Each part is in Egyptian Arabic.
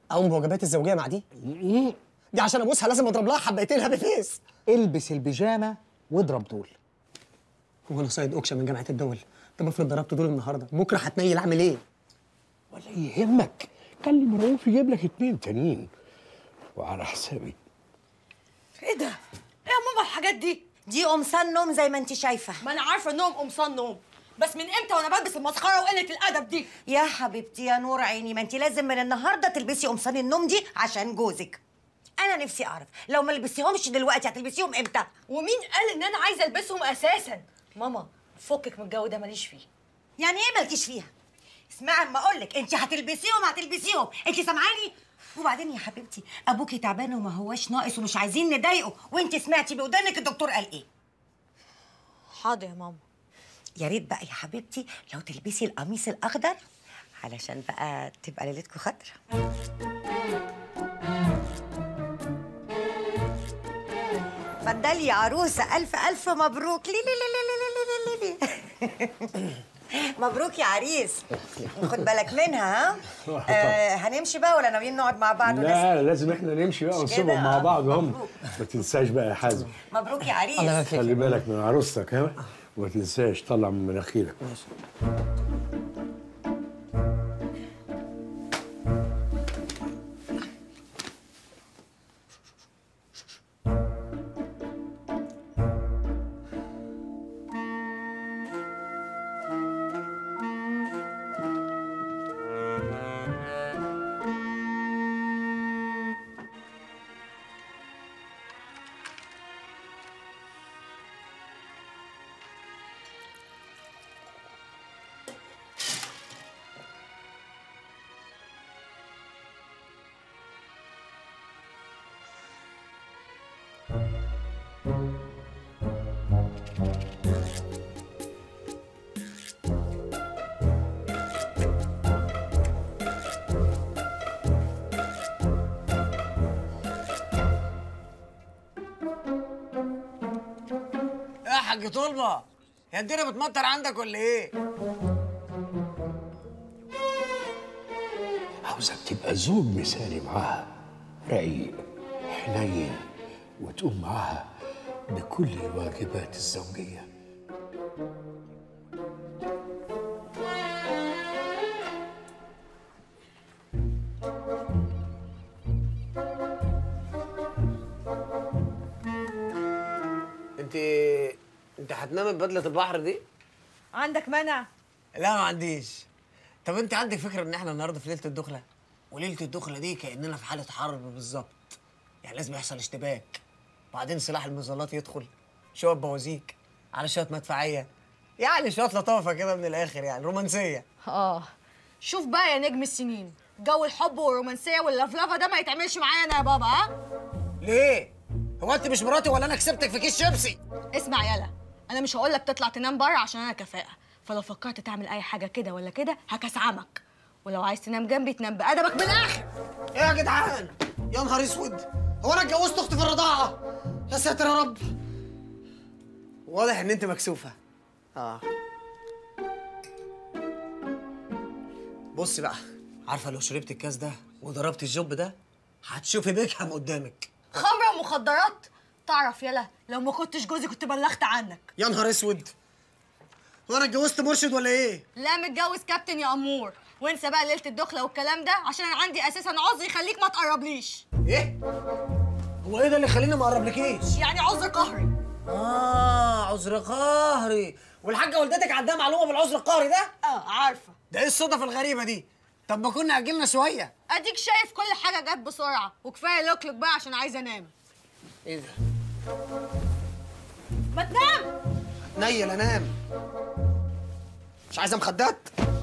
اقوم بواجباتي الزوجيه مع دي دي عشان ابوسها لازم اضرب لها حبيتين هابي فيس البس البيجامه واضرب دول هو انا صايد اوكشن من جامعه الدول طب افرض ضربت دول النهارده بكره هتنيل اعمل ايه ولا يهمك كلم رؤوف يجيب لك اتنين تانيين وعلى حسابي ايه ده؟ ايه يا ماما الحاجات دي؟ دي قمصان نوم زي ما انت شايفه ما انا عارفه انهم قمصان نوم بس من امتى وانا بلبس المسخره وقله الادب دي؟ يا حبيبتي يا نور عيني ما انت لازم من النهارده تلبسي قمصان النوم دي عشان جوزك انا نفسي اعرف لو ما لبستيهمش دلوقتي هتلبسيهم امتى ومين قال ان انا عايزه البسهم اساسا؟ ماما فكك من الجو ده ماليش فيه يعني ايه مالكيش فيها اسمعي اما اقول لك انت هتلبسيهم هتلبسيهم انت سامعاني وبعدين يا حبيبتي ابوكي تعبان وما هواش ناقص ومش عايزين نضايقه وانت سمعتي بودانك الدكتور قال ايه حاضر يا ماما يا ريت بقى يا حبيبتي لو تلبسي القميص الاخضر علشان بقى تبقى ليلتكم خضرا اتفضلي يا عروسه الف الف مبروك لي لي لي لي لي لي لي لي مبروك يا عريس خد بالك منها ها آه هنمشي بقى ولا ناويين نقعد مع بعض ونسمع لا لازم احنا نمشي بقى مش ونسيبهم كده؟ مع بعض هم مبروك. ما تنساش بقى يا حازم مبروك يا عريس خلي بالك من عروستك ها وما تنساش طلع من مناخيرك يا حاج طلبه يا الدنيا بتمطر عندك ولا ايه؟ عاوزك تبقى زوج مثالي معاها رقيق حنين وتقوم معاها بكل الواجبات الزوجيه انت انت هتنامي ببدله البحر دي؟ عندك منع؟ لا ما عنديش طب انت عندك فكره ان احنا النهارده في ليله الدخله وليله الدخله دي كاننا في حاله حرب بالظبط يعني لازم يحصل اشتباك بعدين سلاح المظلات يدخل شويه بوازيك على شويه مدفعيه يعني شويه لطافه كده من الاخر يعني رومانسيه اه شوف بقى يا نجم السنين جو الحب والرومانسيه واللفلفه ده ما يتعملش معايا انا يا بابا ها ليه؟ هو انت مش مراتي ولا انا كسبتك في كيس شيبسي؟ اسمع يلا انا مش هقول لك تطلع تنام بره عشان انا كفاءه فلو فكرت تعمل اي حاجه كده ولا كده هكسعمك ولو عايز تنام جنبي تنام بادبك من الاخر ايه يا جدعان؟ يا نهار اسود هو انا اتجوزت اختي في الرضاعه يا ساتر يا رب واضح ان انت مكسوفه اه بصي بقى عارفه لو شربت الكاس ده وضربت الجوب ده هتشوفي بيكهام قدامك خمره ومخدرات تعرف يلا لو ما كنتش جوزي كنت بلغت عنك يا نهار اسود هو انا اتجوزت مرشد ولا ايه؟ لا متجوز كابتن يا امور وانسى بقى ليله الدخله والكلام ده عشان انا عندي اساسا عذر يخليك ما تقربليش ايه؟ هو ايه ده اللي يخليني ما اقربلكيش؟ يعني عذر قهري اه عذر قهري والحاجه والدتك عندها معلومه بالعذر القهري ده؟ اه عارفه ده ايه الصدف الغريبه دي؟ طب ما كنا اجلنا شويه اديك شايف كل حاجه جت بسرعه وكفايه لوكلوك بقى عشان عايزه انام ايه ده؟ ما تنام نيل انام مش عايزه مخدات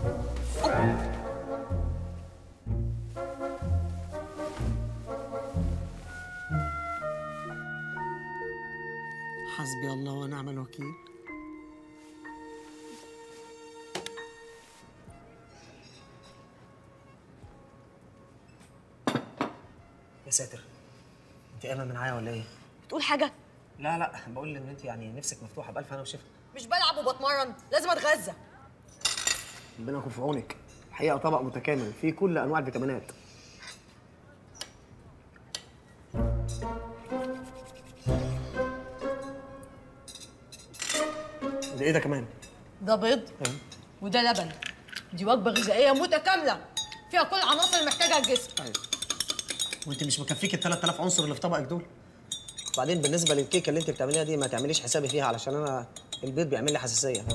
حسبي الله ونعم الوكيل يا ساتر انت قايمه من معايا ولا ايه؟ بتقول حاجه لا لا بقول ان انت يعني نفسك مفتوحه بالف انا وشفا مش بلعب وبتمرن لازم اتغذى ربنا يكون في عونك الحقيقه طبق متكامل فيه كل انواع الفيتامينات ايه ده كمان ده بيض وده لبن دي وجبه غذائيه متكامله فيها كل العناصر اللي محتاجها الجسم وانت مش مكفيك ال 3000 عنصر اللي في طبقك دول بعدين بالنسبه للكيكه اللي انت بتعمليها دي ما تعمليش حسابي فيها علشان انا البيض بيعمل لي حساسيه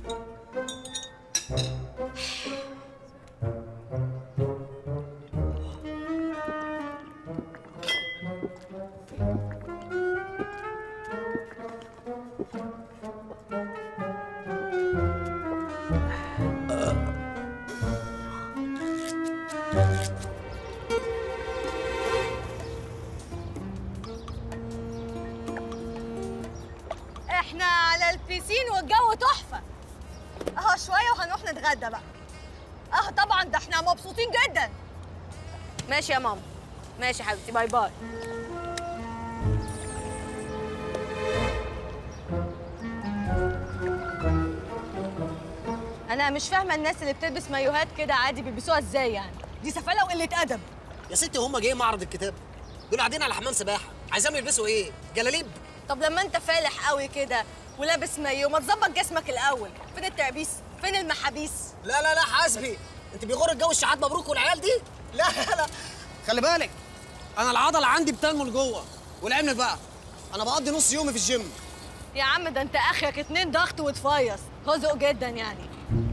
احنا على البيسين والجو تحفه اهو شويه وهنروح نتغدى بقى اه طبعا ده احنا مبسوطين جدا ماشي يا ماما ماشي يا حبيبتي باي باي انا مش فاهمه الناس اللي بتلبس مايوهات كده عادي بيلبسوها ازاي يعني دي سفاله وقله ادب يا ستي هم جايين معرض الكتاب دول قاعدين على حمام سباحه عايزاهم يلبسوا ايه جلاليب طب لما انت فالح قوي كده ولابس مايو ما تظبط جسمك الاول فين التعبيس فين المحابيس لا لا لا حاسبي انت بيغر الجو الشحات مبروك والعيال دي لا لا خلي بالك انا العضله عندي بتنمو لجوه والعلم بقى انا بقضي نص يومي في الجيم يا عم ده انت اخرك اتنين ضغط وتفيص هزق جدا يعني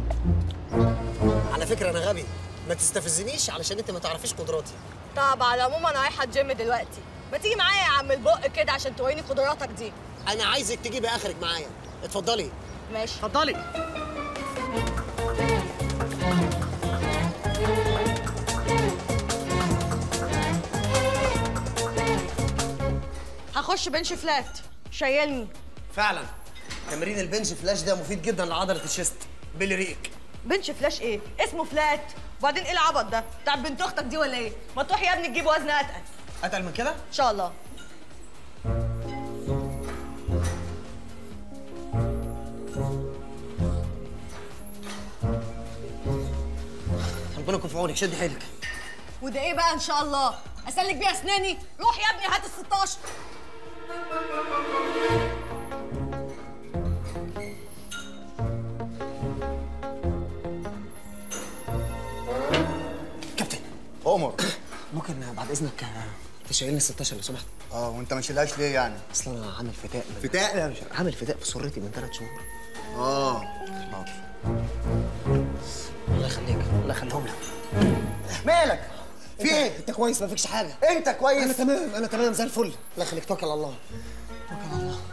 على فكره انا غبي ما تستفزنيش علشان انت ما تعرفيش قدراتي طب على العموم انا رايحه الجيم دلوقتي ما تيجي معايا يا عم البق كده عشان توريني قدراتك دي انا عايزك تجيبي اخرك معايا اتفضلي ماشي اتفضلي هخش بنش فلات شيلني فعلا تمرين البنج فلاش ده مفيد جدا لعضله الشيست بيلي ريك بنش فلاش ايه اسمه فلات وبعدين ايه العبط ده بتاع بنت اختك دي ولا ايه ما تروح يا ابني تجيب وزن اتقل اتقل من كده ان شاء الله ربنا يكون في عونك شدي حيلك وده ايه بقى ان شاء الله اسلك بيها اسناني روح يا ابني هات ال 16 كابتن عمر ممكن بعد اذنك تشيلني ال 16 لو سمحت اه وانت ما شيلهاش ليه يعني؟ اصل انا عامل فتاء من فتاء؟ لا مش عامل فتاء في سرتي من ثلاث شهور اه حاضر الله يخليك الله يخليهم لك مالك؟ في ايه؟ انت كويس ما فيكش حاجه انت كويس؟ انا تمام انا تمام زي الفل الله يخليك توكل على الله توكل على الله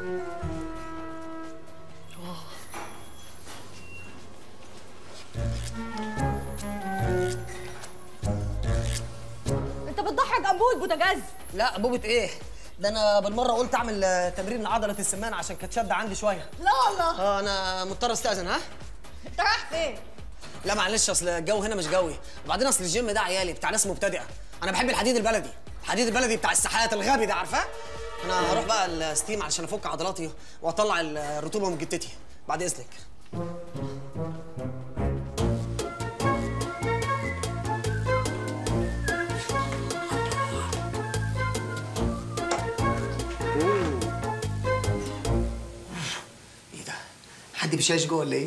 انت بتضحك انبوبه بوتاجاز لا بوبة ايه ده انا بالمره قلت اعمل آه، تمرين لعضله السمانه عشان كانت شاده عندي شويه لا والله اه انا مضطر استاذن ها انت رايح فين لا معلش اصل الجو هنا مش جوي وبعدين اصل الجيم ده عيالي بتاع ناس مبتدئه انا بحب الحديد البلدي الحديد البلدي بتاع الساحات الغبي ده عارفاه انا هروح بقى الستيم علشان افك عضلاتي واطلع الرطوبه من جتتي بعد اذنك ايه ده حد بيشاش جوه ولا ايه